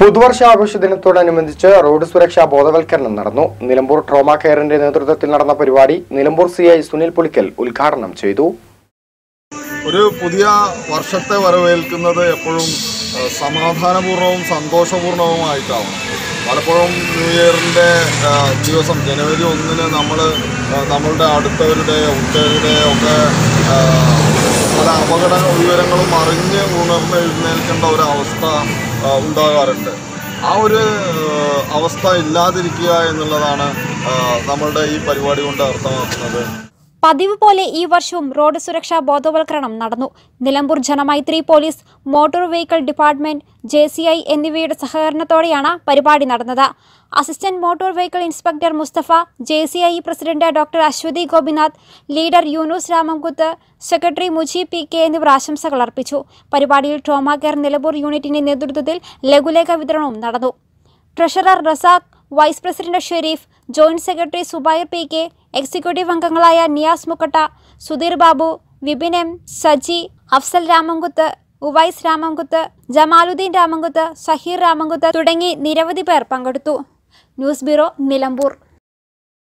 പുതുവർഷ ആഘോഷ ദിനത്തോടനുബന്ധിച്ച് റോഡ് സുരക്ഷാ ബോധവൽക്കരണം നടന്നു നിലമ്പൂർ ട്രോമ കെയറിന്റെ നേതൃത്വത്തിൽ നടന്ന പരിപാടി നിലമ്പൂർ സി ഐ സുനിൽ പുളിക്കൽ ഉദ്ഘാടനം ചെയ്തു ഒരു പുതിയ വർഷത്തെ വരവേൽക്കുന്നത് എപ്പോഴും ആ, സമാധാനപൂർണവും സന്തോഷപൂർണവുമായിട്ടാവും പലപ്പോഴും ന്യൂ ഇയറിൻ്റെ ആ, ദിവസം ജനുവരി ഒന്നിന് നമ്മൾ നമ്മളുടെ അടുത്തവരുടെ ഉറ്റവരുടെ ഒക്കെ ആ, പല അപകട വിവരങ്ങളും അറിഞ്ഞ് ഉണർന്ന് എഴുന്നേൽക്കേണ്ട ഒരു അവസ്ഥ ആ, ഉണ്ടാകാറുണ്ട് ആ ഒരു ആ, അവസ്ഥ ഇല്ലാതിരിക്കുക എന്നുള്ളതാണ് ആ, നമ്മളുടെ ഈ പരിപാടി കൊണ്ട് അർത്ഥമാക്കുന്നത് പതിവ് പോലെ ഈ വർഷവും റോഡ് സുരക്ഷാ ബോധവൽക്കരണം നടന്നു Nilambur Janamaithri police motor vehicle department J C I എന്നിവയുടെ സഹകരണത്തോടെയാണ് പരിപാടി നടന്നത് assistant motor vehicle inspector Musthafa J C I president doctor Aswathi Gopinath leader Yunus Ramamkuth secretary Muji P K എന്നിവർ ആശംസകൾ അർപ്പിച്ചു പരിപാടിയിൽ ട്രോമാ കെയർ നിലമ്പൂർ യൂണിറ്റിന്റെ നേതൃത്വത്തിൽ ലഘുലേഖ വിതരണവും നടന്നു treasurer Razak vice president Sherif joint secretary Subair P K executive അംഗങ്ങളായ നിയാസ് മുക്കട്ട സുധീർ ബാബു വിപിൻ എം സജി അഫ്സൽ രാമൻകുത്ത് ഉവൈസ് രാമൻകുത്ത് ജമാലുദ്ദീൻ രാമൻകുത്ത് സഹീർ രാമൻകുത്ത് തുടങ്ങി നിരവധി പേർ പങ്കെടുത്തു ന്യൂസ് ബ്യൂറോ നിലമ്പൂർ